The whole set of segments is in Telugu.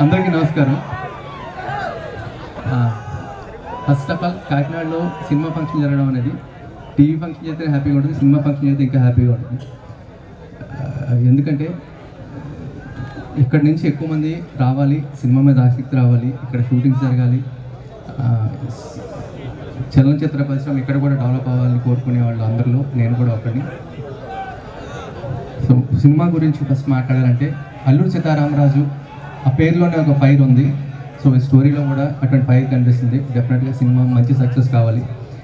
అందరికీ నమస్కారం ఫస్ట్ ఆఫ్ ఆల్ కాకినాడలో సినిమా ఫంక్షన్ జరగడం అనేది టీవీ ఫంక్షన్ చేస్తే హ్యాపీగా ఉంటుంది సినిమా ఫంక్షన్ చేస్తే ఇంకా హ్యాపీగా ఉంటుంది ఆ, ఎందుకంటే ఇక్కడ నుంచి ఎక్కువ మంది రావాలి సినిమా మీద ఆసక్తి రావాలి ఇక్కడ షూటింగ్స్ జరగాలి ఆ, చలనచిత్ర పరిశ్రమ ఇక్కడ కూడా డెవలప్ అవ్వాలని కోరుకునే వాళ్ళు అందరిలో నేను కూడా ఒకరిని సో సినిమా గురించి ఫస్ట్ మాట్లాడాలంటే అల్లూరు సీతారామరాజు ఆ పేరులోనే ఒక ఫైర్ ఉంది సో ఈ స్టోరీలో కూడా అటువంటి ఫైర్ కనిపిస్తుంది డెఫినెట్గా సినిమా మంచి సక్సెస్ కావాలి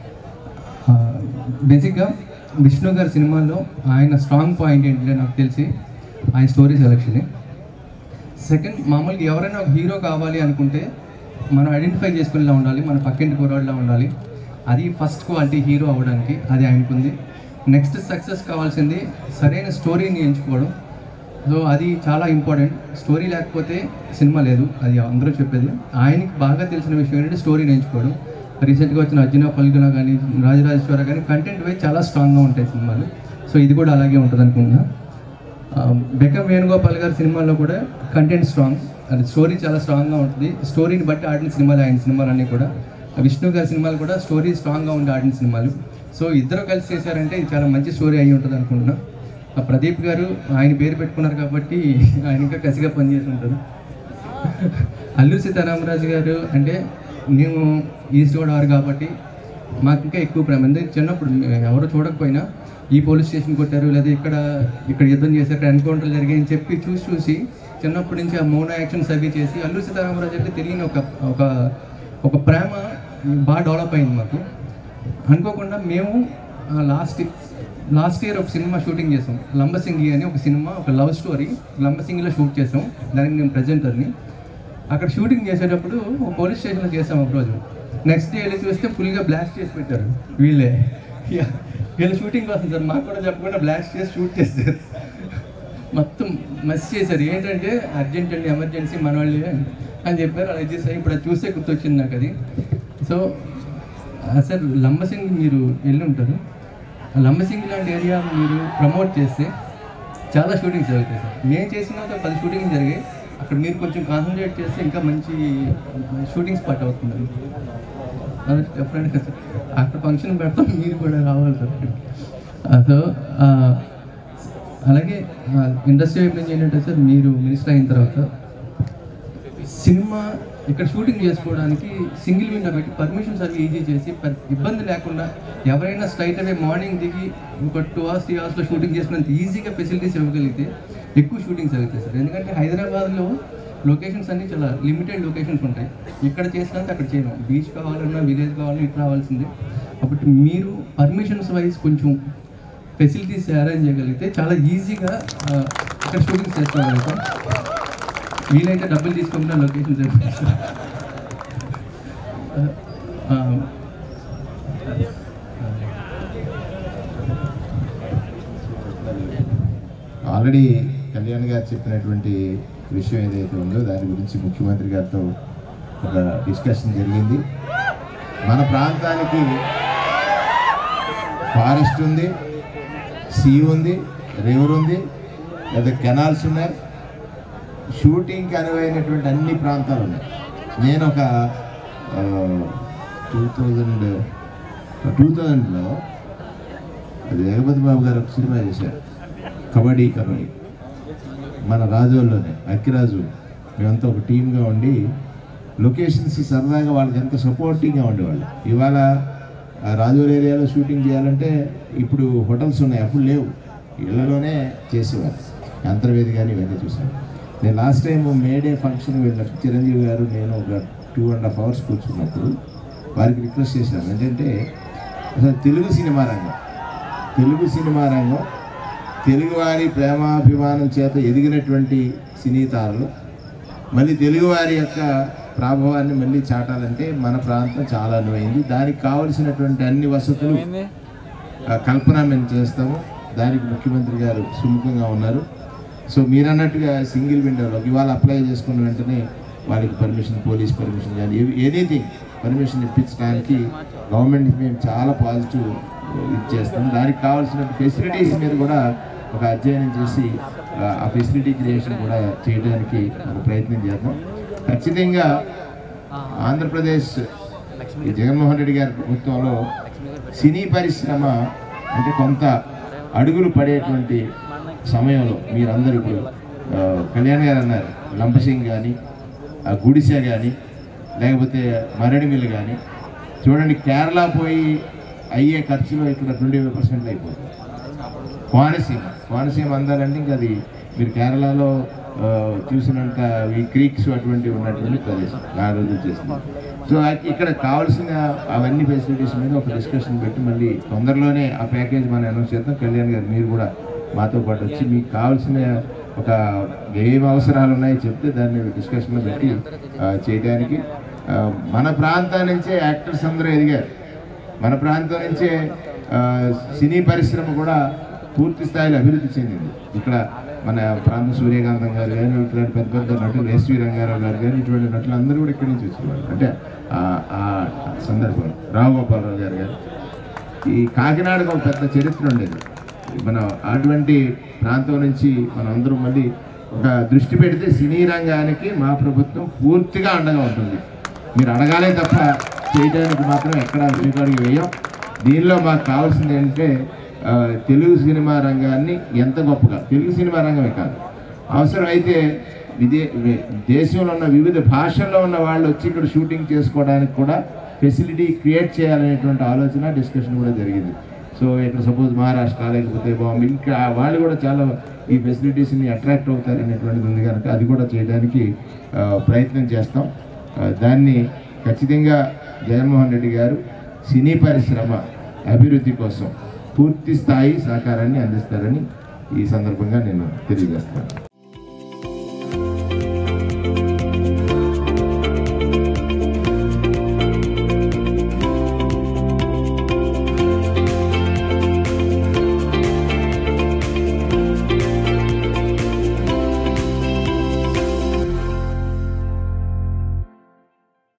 బేసిక్గా విష్ణు గారి సినిమాలో ఆయన స్ట్రాంగ్ పాయింట్ ఏంటంటే నాకు తెలిసి ఆయన స్టోరీ సెలక్షనే సెకండ్ మామూలుగా ఎవరైనా ఒక హీరో కావాలి అనుకుంటే మనం ఐడెంటిఫై చేసుకునేలా ఉండాలి మన పక్కింటి కుర్రాళ్ళలా ఉండాలి అది ఫస్ట్ క్వాలిటీ హీరో అవ్వడానికి అది ఆయనకుంది నెక్స్ట్ సక్సెస్ కావాల్సింది సరైన స్టోరీని ఎంచుకోవడం సో అది చాలా ఇంపార్టెంట్ స్టోరీ లేకపోతే సినిమా లేదు అది అందరూ చెప్పేది ఆయనకి బాగా తెలిసిన విషయం ఏంటంటే స్టోరీని ఎంచుకోవడం రీసెంట్గా వచ్చిన అర్జున పల్గున కానీ రాజరాజేశ్వర కానీ కంటెంట్ వైజ్ చాలా స్ట్రాంగ్గా ఉంటాయి సినిమాలు సో ఇది కూడా అలాగే ఉంటుంది అనుకుంటున్నా బెకం వేణుగోపాల్ గారి సినిమాల్లో కూడా కంటెంట్ స్ట్రాంగ్ అది స్టోరీ చాలా స్ట్రాంగ్గా ఉంటుంది స్టోరీని బట్టి ఆడిన సినిమాలు ఆయన సినిమాలన్నీ కూడా విష్ణు గారి సినిమాలు కూడా స్టోరీ స్ట్రాంగ్గా ఉండి ఆడిన సినిమాలు సో ఇద్దరు కలిసి చేశారంటే ఇది చాలా మంచి స్టోరీ అయి ఉంటుంది అనుకుంటున్నా ఆ ప్రదీప్ గారు ఆయన పేరు పెట్టుకున్నారు కాబట్టి ఆయన ఇంకా కసిగా పనిచేసి ఉంటారు అల్లూరి సీతారామరాజు గారు అంటే మేము ఈస్ట్ గోదావరి కాబట్టి మాకు ఇంకా ఎక్కువ ప్రేమ ఎందుకంటే చిన్నప్పుడు ఎవరు చూడకపోయినా ఈ పోలీస్ స్టేషన్ కొట్టారు లేదా ఇక్కడ ఇక్కడ యుద్ధం చేశారు ఇక్కడ ఎన్కౌంటర్లు జరిగాయని చెప్పి చూసి చూసి చిన్నప్పటి నుంచి ఆ మౌన యాక్షన్స్ అవి చేసి అల్లూరి సీతారామరాజు అంటే తెలియని ఒక ఒక ఒక ప్రేమ బాగా డెవలప్ అయింది మాకు అనుకోకుండా మేము లాస్ట్ లాస్ట్ ఇయర్ ఒక సినిమా షూటింగ్ చేసాం లంబసింగి అని ఒక సినిమా ఒక లవ్ స్టోరీ లంబసింగిలో షూట్ చేసాం దానికి నేను ప్రజెంటర్ని అక్కడ షూటింగ్ చేసేటప్పుడు ఒక పోలీస్ స్టేషన్లో చేసాం ఒక రోజు నెక్స్ట్ డే వెళ్ళి చూస్తే ఫుల్గా బ్లాస్ట్ చేసి పెట్టారు వీళ్ళే యా, వీళ్ళు షూటింగ్ కోసం సార్ మాకు కూడా చెప్పకుండా బ్లాస్ట్ చేసి షూట్ చేశారు మొత్తం మస్ చేశారు ఏంటంటే అర్జెంట్ అండి ఎమర్జెన్సీ మన వాళ్ళే అని చెప్పారు అలా చేసారు ఇప్పుడు అది చూస్తే గుర్తొచ్చింది నాకు అది సో సార్ లంబసింగ్ మీరు వెళ్ళి ఉంటారు ఆ లంబసింగ్ లాంటి ఏరియా మీరు ప్రమోట్ చేస్తే చాలా షూటింగ్స్ జరుగుతాయి సార్ నేను చేసిన ఒక పది షూటింగ్ జరిగాయి అక్కడ మీరు కొంచెం కాన్సన్ట్రేట్ చేస్తే ఇంకా మంచి షూటింగ్ స్పాట్ అవుతుంది అది డెఫినెట్గా సార్ అక్కడ ఫంక్షన్ పెడతాం మీరు కూడా రావాలి సార్ సో అలాగే ఇండస్ట్రీ వైపు నుంచి ఏంటంటే సార్ మీరు మినిస్టర్ అయిన తర్వాత సినిమా ఇక్కడ షూటింగ్ చేసుకోవడానికి సింగిల్ విండో పెట్టి పర్మిషన్స్ అవి ఈజీ చేసి ప- ఇబ్బంది లేకుండా ఎవరైనా స్ట్రైట్ అవే మార్నింగ్ దిగి ఒక టూ అవర్స్ త్రీ అవర్స్లో షూటింగ్ చేసుకున్నంత ఈజీగా ఫెసిలిటీస్ ఇవ్వగలిగితే ఎక్కువ షూటింగ్స్ అవుతాయి సార్ ఎందుకంటే హైదరాబాద్లో లొకేషన్స్ అన్నీ చాలా లిమిటెడ్ లొకేషన్స్ ఉంటాయి ఇక్కడ చేసినంత అక్కడ చేయలేం బీచ్ కావాలన్నా విలేజ్ కావాలన్నా ఇట్లా రావాల్సిందే కాబట్టి మీరు పర్మిషన్స్ వైజ్ కొంచెం ఫెసిలిటీస్ అరేంజ్ చేయగలిగితే చాలా ఈజీగా ఆ, ఇక్కడ షూటింగ్స్ చేసుకోగలుగుతాం వీలైతే డబ్బులు తీసుకుంటున్నా లొకేషన్ చెప్పేసి ఆల్రెడీ కళ్యాణ్ గారు చెప్పినటువంటి విషయం ఏదైతే ఉందో దాని గురించి ముఖ్యమంత్రి గారితో ఒక డిస్కషన్ జరిగింది మన ప్రాంతానికి ఫారెస్ట్ ఉంది సీ ఉంది రివర్ ఉంది లేదా కెనాల్స్ ఉన్నాయి షూటింగ్కి అనువైనటువంటి అన్ని ప్రాంతాలు ఉన్నాయి నేను ఒక టూ థౌజండ్ టూ థౌజండ్లో అది జగపతి బాబు గారు ఒక సినిమా చేశారు కబడ్డీ కబడ్డీ మన రాజోల్లోనే అక్కిరాజు మేమంతా ఒక టీమ్గా ఉండి లొకేషన్స్ సరదాగా వాళ్ళకి ఎంత సపోర్టింగ్గా ఉండేవాళ్ళు ఇవాళ ఆ రాజోల్ ఏరియాలో షూటింగ్ చేయాలంటే ఇప్పుడు హోటల్స్ ఉన్నాయి అప్పుడు లేవు ఇళ్లలోనే చేసేవారు అంతర్వేది కానీ ఇవన్నీ చూసాను నేను లాస్ట్ టైం మేడే ఫంక్షన్ వెళ్ళినప్పుడు చిరంజీవి గారు నేను ఒక టూ అండ్ హాఫ్ అవర్స్ కూర్చున్నప్పుడు వారికి రిక్వెస్ట్ చేశాను ఏంటంటే అసలు తెలుగు సినిమా రంగం తెలుగు సినిమా రంగం తెలుగువారి ప్రేమాభిమానం చేత ఎదిగినటువంటి సినీ తారలు మళ్ళీ తెలుగువారి యొక్క ప్రాభవాన్ని మళ్ళీ చాటాలంటే మన ప్రాంతం చాలా అనువైంది దానికి కావలసినటువంటి అన్ని వసతులు ఆ, కల్పన మేము చేస్తాము దానికి ముఖ్యమంత్రి గారు సుముఖంగా ఉన్నారు సో మీరు అన్నట్టుగా సింగిల్ విండోలో ఇవాళ అప్లై చేసుకున్న వెంటనే వాళ్ళకి పర్మిషన్ పోలీస్ పర్మిషన్ కానీ ఎనీథింగ్ పర్మిషన్ ఇప్పించడానికి గవర్నమెంట్కి మేము చాలా పాజిటివ్ ఇచ్చేస్తాం దానికి కావాల్సిన ఫెసిలిటీస్ మీద కూడా ఒక అధ్యయనం చేసి ఆ, ఆ ఫెసిలిటీ క్రియేషన్ కూడా చేయడానికి ఒక ప్రయత్నం చేద్దాం ఖచ్చితంగా ఆంధ్రప్రదేశ్ ఈ జగన్మోహన్ రెడ్డి గారి ప్రభుత్వంలో సినీ పరిశ్రమ అంటే కొంత అడుగులు పడేటువంటి సమయంలో మీరందరూ ఇప్పుడు ఆ, కళ్యాణ్ గారు అన్నారు లంబసింగ్ కానీ ఆ గుడిసె కానీ లేకపోతే మరడి మిల్లు కానీ చూడండి కేరళ పోయి అయ్యే ఖర్చులో ఇక్కడ ట్వంటీ ఫైవ్ పర్సెంట్ అయిపోతుంది కోనసీమ కోనసీమ అందాలంటే ఇంకా అది మీరు కేరళలో ఆ, చూసినంత ఈ క్రీక్స్ అటువంటివి ఉన్నటువంటి ప్రదేశం ఆ రోజు చేసింది సో ఆ- ఇక్కడ కావాల్సిన అవన్నీ ఫెసిలిటీస్ మీద ఒక డిస్కషన్ పెట్టి మళ్ళీ తొందరలోనే ఆ ప్యాకేజ్ మనం అనౌన్స్ చేద్దాం కళ్యాణ్ గారు మీరు కూడా మాతో పాటు వచ్చి మీకు కావాల్సిన ఒక ఏం అవసరాలు ఉన్నాయో చెప్తే దాన్ని డిస్కషన్లో పెట్టి ఆ, చేయడానికి ఆ, మన ప్రాంతం నుంచే యాక్టర్స్ అందరూ ఎదిగారు మన ప్రాంతం నుంచే ఆ, సినీ పరిశ్రమ కూడా పూర్తి స్థాయిలో అభివృద్ధి చెందింది ఇక్కడ మన ప్రాంతం సూర్యకాంతం గారు కానీ ఇట్లాంటి పెద్ద పెద్ద నటులు ఎస్వి రంగారావు గారు కానీ ఇటువంటి నటులు అందరూ కూడా ఇక్కడి నుంచి వచ్చేవాళ్ళు అంటే ఆ- ఆ సందర్భంలో రావు గోపాలరావు గారు గారు ఈ కాకినాడకు ఒక పెద్ద చరిత్ర ఉండేది మన అటువంటి ప్రాంతం నుంచి మనం అందరం మళ్ళీ ఒక దృష్టి పెడితే సినీ రంగానికి మా ప్రభుత్వం పూర్తిగా అండగా ఉంటుంది మీరు అడగాలే తప్ప చేయడానికి మాత్రం ఎక్కడ శ్రీకాడికి వేయం దీనిలో మాకు కావాల్సింది ఏంటంటే ఆ, తెలుగు సినిమా రంగాన్ని ఎంత గొప్పగా తెలుగు సినిమా రంగమే కాదు అవసరమైతే విదే వి- దేశంలో ఉన్న వివిధ భాషల్లో ఉన్న వాళ్ళు వచ్చి ఇక్కడ షూటింగ్ చేసుకోవడానికి కూడా ఫెసిలిటీ క్రియేట్ చేయాలనేటువంటి ఆలోచన డిస్కషన్ కూడా జరిగింది సో ఇక్కడ సపోజ్ మహారాష్ట్ర లేకపోతే బాంబే ఇంకా వాళ్ళు కూడా చాలా ఈ ఫెసిలిటీస్ని అట్రాక్ట్ అవుతారనేటువంటిది ఉంది కనుక అది కూడా చేయడానికి ఆ, ప్రయత్నం చేస్తాం ఆ, దాన్ని ఖచ్చితంగా జగన్మోహన్ రెడ్డి గారు సినీ పరిశ్రమ అభివృద్ధి కోసం పూర్తి స్థాయి సహకారాన్ని అందిస్తారని ఈ సందర్భంగా నేను తెలియజేస్తాను